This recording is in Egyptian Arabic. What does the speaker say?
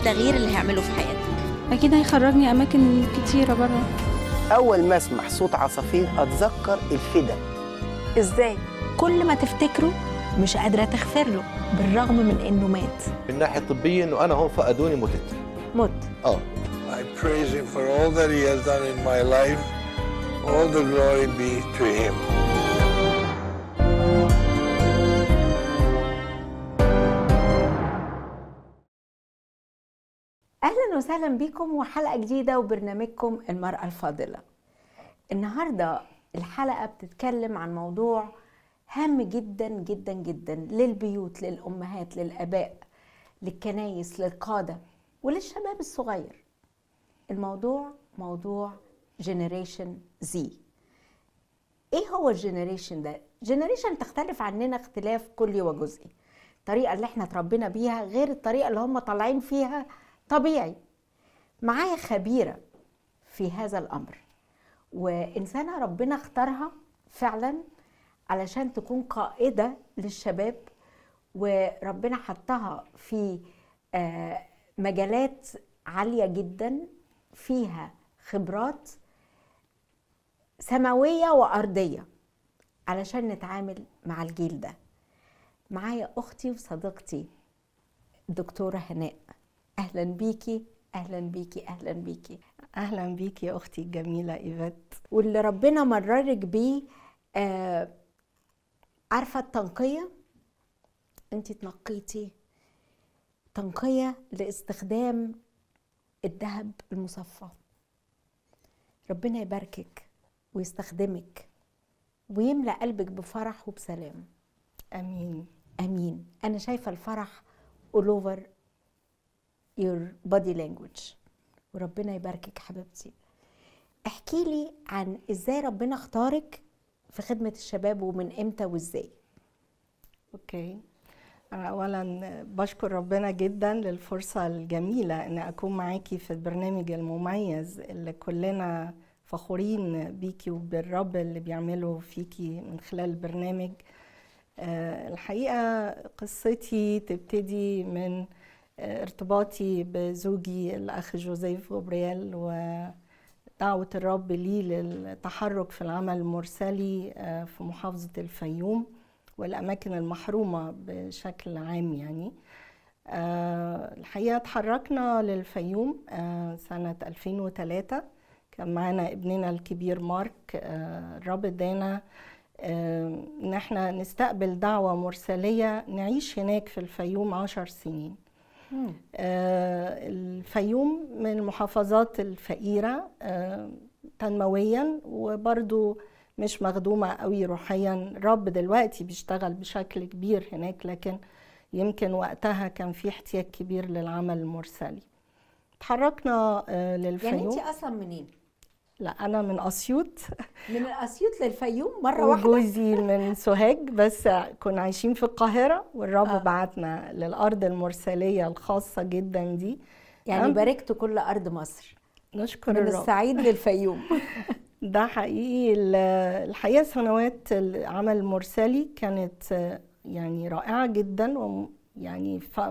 التغيير اللي هيعمله في حياتك اكيد هيخرجني اماكن كتيره بره أول ما أسمع صوت عصافير أتذكر الفدا ازاي كل ما تفتكره مش قادرة تغفر له بالرغم من انه مات من الناحيه الطبيه انه انا هون فقدوني متت مت اه I praise him for all that he has done in my life. All the glory be to him. اهلا وسهلا بكم وحلقه جديده وبرنامجكم المراه الفاضله النهارده الحلقه بتتكلم عن موضوع هام جدا جدا جدا للبيوت للامهات للاباء للكنايس للقاده وللشباب الصغير الموضوع موضوع جنريشن زي ايه هو الجنريشن ده جنريشن تختلف عننا اختلاف كلي وجزئي الطريقه اللي احنا اتربينا بيها غير الطريقه اللي هم طالعين فيها طبيعي معايا خبيره في هذا الامر وانسانه ربنا اختارها فعلا علشان تكون قائده للشباب وربنا حطها في آه، مجالات عاليه جدا فيها خبرات سماويه وارضيه علشان نتعامل مع الجيل ده معايا اختي وصديقتي الدكتوره هناء اهلا بيكي اهلا بيكي اهلا بيكي اهلا بيك يا اختي الجميله ايفات واللي ربنا مررك بيه آه عارفه التنقيه انت تنقيتي تنقيه لاستخدام الذهب المصفى ربنا يباركك ويستخدمك ويملأ قلبك بفرح وبسلام امين امين انا شايفه الفرح all over your body language وربنا يباركك حبيبتي احكي لي عن ازاي ربنا اختارك في خدمه الشباب ومن امتى وازاي اوكي انا اولا بشكر ربنا جدا للفرصه الجميله ان اكون معاكي في البرنامج المميز اللي كلنا فخورين بيكي وبالرب اللي بيعمله فيكي من خلال البرنامج آه، الحقيقه قصتي تبتدي من آه، ارتباطي بزوجي الاخ جوزيف غبريال ودعوه الرب لي للتحرك في العمل المرسلي آه، في محافظه الفيوم والأماكن المحرومة بشكل عام يعني آه، الحقيقة اتحركنا للفيوم آه، سنة 2003 كان معانا ابننا الكبير مارك آه، الرب ادانا آه، ان احنا نستقبل دعوة مرسلية نعيش هناك في الفيوم عشر سنين آه، الفيوم من المحافظات الفقيرة آه، تنمويا وبرضو مش مخدومة قوي روحيا الرب دلوقتي بيشتغل بشكل كبير هناك لكن يمكن وقتها كان في احتياج كبير للعمل المرسلي اتحركنا آه، يعني للفيوم انت اصلا منين لا انا من اسيوط من الاسيوط للفيوم مره واحده وجوزي من سوهاج بس كنا عايشين في القاهرة والرب آه. بعتنا للأرض المرسلية الخاصة جدا دي يعني أم- باركت كل ارض مصر نشكر من الرب الصعيد للفيوم ده حقيقي ال- الحقيقة سنوات العمل المرسلي كانت آه، يعني رائعة جدا ويعني